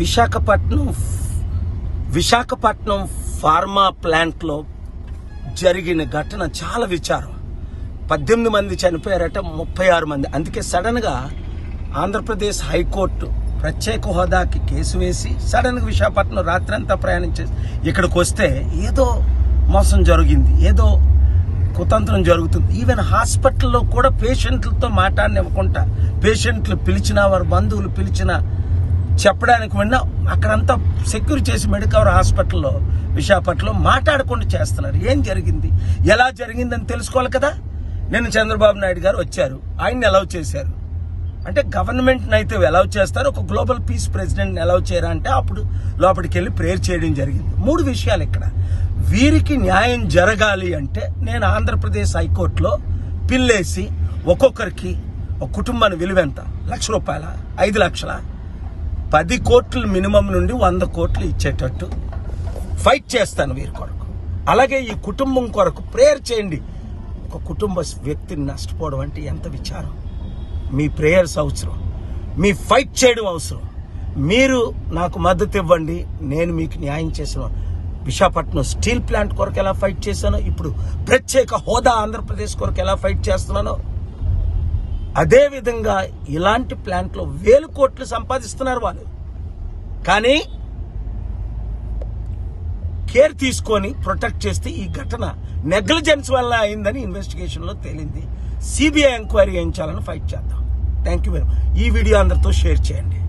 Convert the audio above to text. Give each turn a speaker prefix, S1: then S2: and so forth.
S1: Visakhapatnam Visakhapatnam pharma ప్లాంట్లో జరిగిన ఘటన చాలా విచారం పద్దెనిమిది మంది చనిపోయారట ముప్పై ఆరు మంది అందుకే సడన్గా ఆంధ్రప్రదేశ్ హైకోర్టు ప్రత్యేక హోదాకి కేసు వేసి సడన్గా విశాఖపట్నం రాత్రంతా ప్రయాణించేసి ఇక్కడికి వస్తే ఏదో మోసం జరిగింది ఏదో కుతంత్రం జరుగుతుంది ఈవెన్ హాస్పిటల్లో కూడా పేషెంట్లతో మాట్లాడనివ్వకుండా పేషెంట్లు పిలిచినా వారి బంధువులు పిలిచినా చెప్పడానికి విన్నా అక్కడంతా సెక్యూర్ చేసి మెడికవర్ హాస్పిటల్లో విశాఖపట్నంలో మాట్లాడకుండా చేస్తున్నారు ఏం జరిగింది ఎలా జరిగిందని తెలుసుకోవాలి కదా నిన్న చంద్రబాబు నాయుడు గారు వచ్చారు ఆయన్ని అలౌ చేశారు అంటే గవర్నమెంట్ అయితే అలౌ చేస్తారు ఒక గ్లోబల్ పీస్ ప్రెసిడెంట్ అలౌ చేయరా అంటే అప్పుడు లోపలికి వెళ్ళి ప్రేయర్ చేయడం జరిగింది మూడు విషయాలు ఇక్కడ వీరికి న్యాయం జరగాలి అంటే నేను ఆంధ్రప్రదేశ్ హైకోర్టులో పిల్లేసి ఒక్కొక్కరికి ఒక కుటుంబాన్ని విలువ ఎంత లక్ష రూపాయల ఐదు లక్షల పది కోట్లు మినిమం నుండి వంద కోట్లు ఇచ్చేటట్టు ఫైట్ చేస్తాను వీరి కొరకు అలాగే ఈ కుటుంబం కొరకు ప్రేయర్ చేయండి ఒక కుటుంబ వ్యక్తిని నష్టపోవడం అంటే ఎంత విచారం మీ ప్రేయర్స్ అవసరం మీ ఫైట్ చేయడం అవసరం మీరు నాకు మద్దతు ఇవ్వండి నేను మీకు న్యాయం చేసిన విశాఖపట్నం స్టీల్ ప్లాంట్ కొరకు ఎలా ఫైట్ చేశానో ఇప్పుడు ప్రత్యేక హోదా ఆంధ్రప్రదేశ్ కొరకు ఎలా ఫైట్ చేస్తున్నానో అదే విధంగా ఇలాంటి ప్లాంట్లో వేలు కోట్లు సంపాదిస్తున్నారు వాళ్ళు కానీ కేర్ తీసుకొని ప్రొటెక్ట్ చేస్తే ఈ ఘటన నెగ్లిజెన్స్ వల్ల అయిందని ఇన్వెస్టిగేషన్ లో తేలింది సిబిఐ ఎంక్వైరీ చేయించాలని ఫైట్ చేద్దాం థ్యాంక్ యూ వెరీ మచ్ ఈ వీడియో అందరితో షేర్ చేయండి